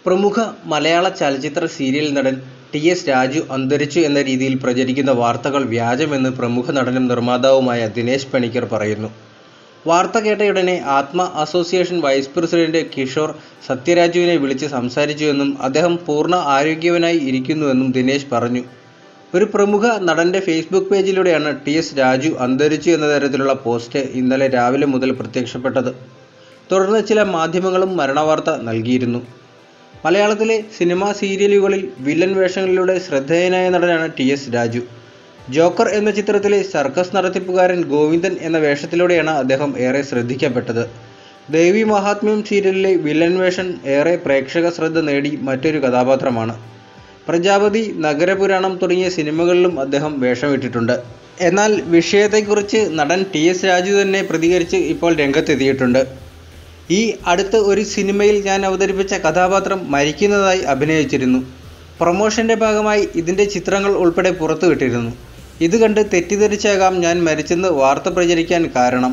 പ്രമുഖ മലയാള ചലച്ചിത്ര സീരിയൽ നടൻ ടി എസ് രാജു അന്തരിച്ചു എന്ന രീതിയിൽ പ്രചരിക്കുന്ന വാർത്തകൾ വ്യാജമെന്ന് പ്രമുഖ നടനും നിർമ്മാതാവുമായ ദിനേശ് പണിക്കർ പറയുന്നു. വാർത്ത കേട്ടയുടനെ Athma association vice president Kishore സത്യരാജുവിനെ വിളിച്ച് സംസാരിച്ചുവെന്നും അദ്ദേഹം പൂർണ്ണ ആരോഗ്യവാനായി ഇരിക്കുന്നുവെന്നും ദിനേശ് പറഞ്ഞു. ഒരു പ്രമുഖ നടന്റെ ഫേസ്ബുക്ക് പേജിലൂടെയാണ് ടി എസ് രാജു അന്തരിച്ചു എന്ന തരത്തിലുള്ള പോസ്റ്റ് ഇന്നലെ രാവിലെ മുതൽ പ്രത്യക്ഷപ്പെട്ടത്. തുടർന്ന് ചില മാധ്യമങ്ങളും മരണവാർത്ത നൽകിയിരുന്നു. മലയാളത്തിലെ സിനിമാ സീരിയലുകളിൽ വില്ലൻ വേഷങ്ങളിലൂടെ ശ്രദ്ധേയനായ നടനാണ് ടി എസ് രാജു. ജോക്കർ എന്ന ചിത്രത്തിലെ സർക്കസ് നടത്തിപ്പുകാരൻ ഗോവിന്ദൻ എന്ന വേഷത്തിലൂടെയാണ് അദ്ദേഹം ഏറെ ശ്രദ്ധിക്കപ്പെട്ടത്. ദേവീമാഹാത്മ്യം സീരിയലിലെ വില്ലൻ വേഷം ഏറെ പ്രേക്ഷക ശ്രദ്ധ നേടി മറ്റൊരു കഥാപാത്രമാണ്. പ്രജാപതി, നഗരപുരാണം തുടങ്ങിയ സിനിമകളിലും അദ്ദേഹം വേഷമിട്ടിട്ടുണ്ട്. എന്നാൽ വിഷയത്തെക്കുറിച്ച് നടൻ ടി എസ് രാജു തന്നെ പ്രതികരിച്ച് ഇപ്പോൾ രംഗത്തെത്തിയിട്ടുണ്ട്. ഈ അടുത്ത് ഒരു സിനിമയിൽ ഞാൻ അവതരിപ്പിച്ച കഥാപാത്രം മരിക്കുന്നതായി അഭിനയിച്ചിരുന്നു. പ്രൊമോഷന്റെ ഭാഗമായി ഇതിന്റെ ചിത്രങ്ങൾ ഉൾപ്പെടെ പുറത്തുവിട്ടിരുന്നു. ഇത് കണ്ട് തെറ്റിദ്ധരിച്ചാകാം ഞാൻ മരിച്ചെന്ന് വാർത്ത പ്രചരിക്കാൻ കാരണം.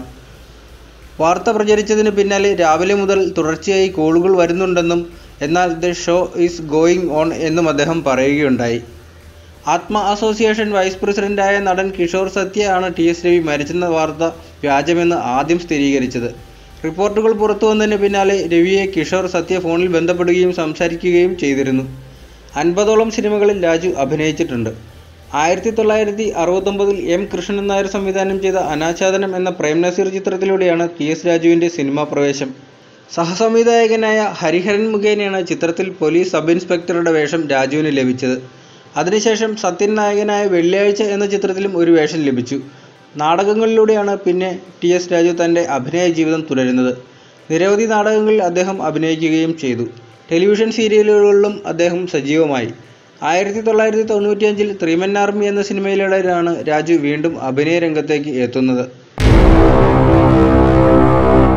വാർത്ത പ്രചരിച്ചതിനു പിന്നാലെ രാവിലെ മുതൽ തുടർച്ചയായി കോളുകൾ വരുന്നുണ്ടെന്നും എന്നാൽ the show is going on എന്നും അദ്ദേഹം പറയുകയുണ്ടായി. ആത്മ അസോസിയേഷൻ വൈസ് പ്രസിഡന്റായ നടൻ കിഷോർ സത്യ ആണ് ടി എസ് രവി മരിച്ചെന്ന വാർത്ത വ്യാജമെന്ന് ആദ്യം സ്ഥിരീകരിച്ചത്. റിപ്പോർട്ടുകൾ പുറത്തുവന്നതിന് പിന്നാലെ രവിയെ കിഷോർ സത്യ ഫോണിൽ ബന്ധപ്പെടുകയും സംസാരിക്കുകയും ചെയ്തിരുന്നു. അൻപതോളം സിനിമകളിൽ രാജു അഭിനയിച്ചിട്ടുണ്ട്. ആയിരത്തി തൊള്ളായിരത്തി അറുപത്തൊമ്പതിൽ എം കൃഷ്ണൻ നായർ സംവിധാനം ചെയ്ത അനാച്ഛാദനം എന്ന പ്രേംനസീർ ചിത്രത്തിലൂടെയാണ് ടി എസ് രാജുവിന്റെ സിനിമാ പ്രവേശം. സഹസംവിധായകനായ ഹരിഹരൻ മുഖേനയാണ് ചിത്രത്തിൽ പൊലീസ് സബ് ഇൻസ്പെക്ടറുടെ വേഷം രാജുവിന് ലഭിച്ചത്. അതിനുശേഷം സത്യൻ നായകനായ വെള്ളിയാഴ്ച എന്ന ചിത്രത്തിലും ഒരു വേഷം ലഭിച്ചു. നാടകങ്ങളിലൂടെയാണ് പിന്നെ ടി എസ് രാജു തന്റെ അഭിനയ ജീവിതം തുടരുന്നത്. നിരവധി നാടകങ്ങളിൽ അദ്ദേഹം അഭിനയിക്കുകയും ചെയ്തു. ടെലിവിഷൻ സീരിയലുകളിലും അദ്ദേഹം സജീവമായി. ആയിരത്തി തൊള്ളായിരത്തി തൊണ്ണൂറ്റിയഞ്ചിൽ ത്രിമൻ ആർമി എന്ന സിനിമയിലൂടെയാണ് രാജു വീണ്ടും അഭിനയ രംഗത്തേക്ക് എത്തുന്നത്.